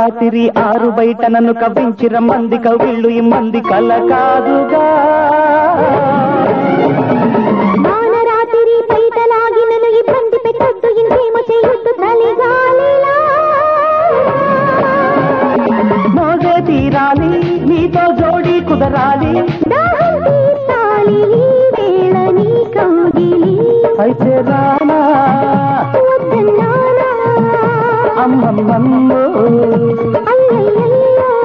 రాత్రి ఆరు బయట నన్ను కవ్వించి రమ్మంది కవిళ్ళు ఇమ్మంది కల కాదుగా వానరాతిరి బయటలాగి నన్ను ఇబ్బంది పెట్టొద్దు ఇంకేమో చేయొద్దు చలిగాలిలా మోగే తీరాలి నీతో జోడి కుదరాలి దాహం తీర్చాలి ఈ వేళ నీ కౌగిలి అయితే రానా వద్దన్నానా అమ్మమ్మమ్మో అయ్యయ్యయ్యో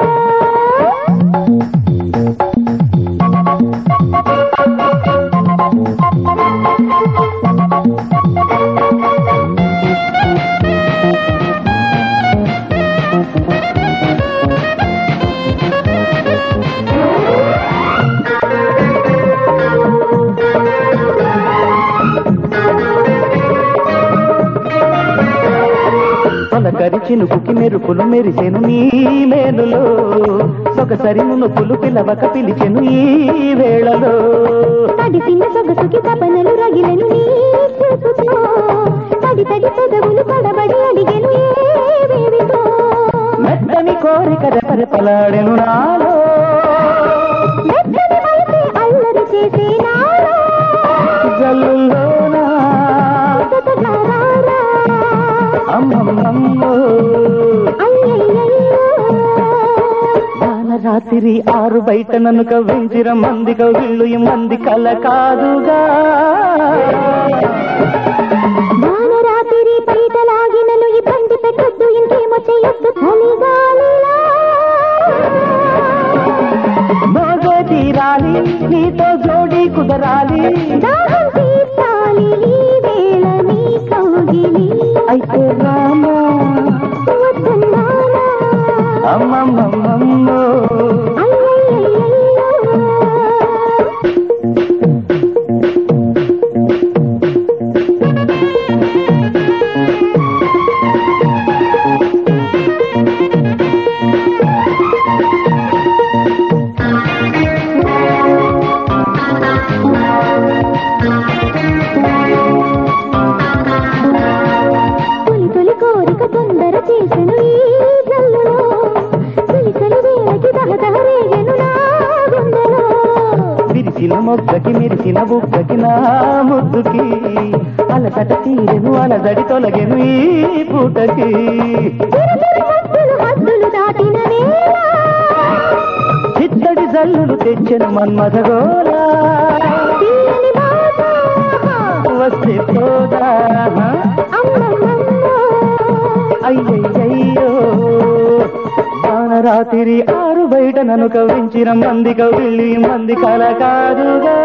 తొలకరి చినుకుకి మెరుపులు మెరిసెను నీ మేలులో సొగసరి నునుపులు పిలవక పిలిచెను ఈ వేళలో తడిసిన సొగసుకి తపనలు రగిలెను నీ చూపుతో తడి తడి పెదవులు పడబడి అడిగెను ఏవేవితో మెత్తని కోరిక రెపరెపలాడెను నాలో మెత్తని మనసే అల్లరి చేసే నాలో జల్లుల్లోనా జతగా రారా. అమ్మమ్మమ్మో అయ్యయ్యయ్యో. వాన రాత్రి ఆరు బయట నన్ను కవ్వించిన మంది కవిళ్ళు మంది కల కాదుగా వానరాతిరి పీటలాగి నన్ను ఇబ్బంది పెట్టొద్దు ఇంకేమో చెయ్యొద్దు చలిగాలిలా మోగే తీరాలి నీతో జోడి కుదరాలి దాహం తీర్చాలి ఈ వేళ నీ కౌగిలి అయితే రామా వద్దన్నానా అమ్మమ్మమ్మమ్మో అయ్యయ్యయ్యో. తొలి తొలి కోరిక తొందర చేసెను ఈ జల్లులో తొలి తొలి వేళకి దహదహ రేగెను నా గుండెలో విరిసిన మొగ్గకి మెరిసిన బుగ్గకి నా ముద్దుకి అలసట తీరెను అలజడి తొలగెను ఈ పూటకి తిరుతిరి హద్దులు హద్దులు దాటిన వేళ చిత్తడి జల్లులు తెచ్చెను మన్మథగోలా తీయని బాధ వస్తే పోదా అమ్మమ్మమ్మో అయ్యయ్యయ్యో రాత్రి ఆరు బయట నన్ను కవ్వించిన మంది కవిళ్ళి మంది కల కాదుగా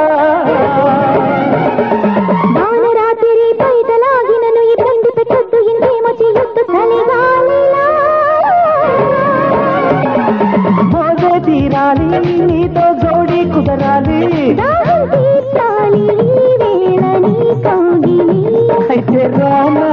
వానరాతిరి బయటలాగి నన్ను ఇబ్బంది పెట్టొద్దు ఇంకేమో చెయ్యొద్దు చలిగాలిలా మోగే తీరాలి నీతో జోడి కుదరాలి దాహం తీర్చాలి ఈ వేళ నీ కౌగిలి అయితే రానా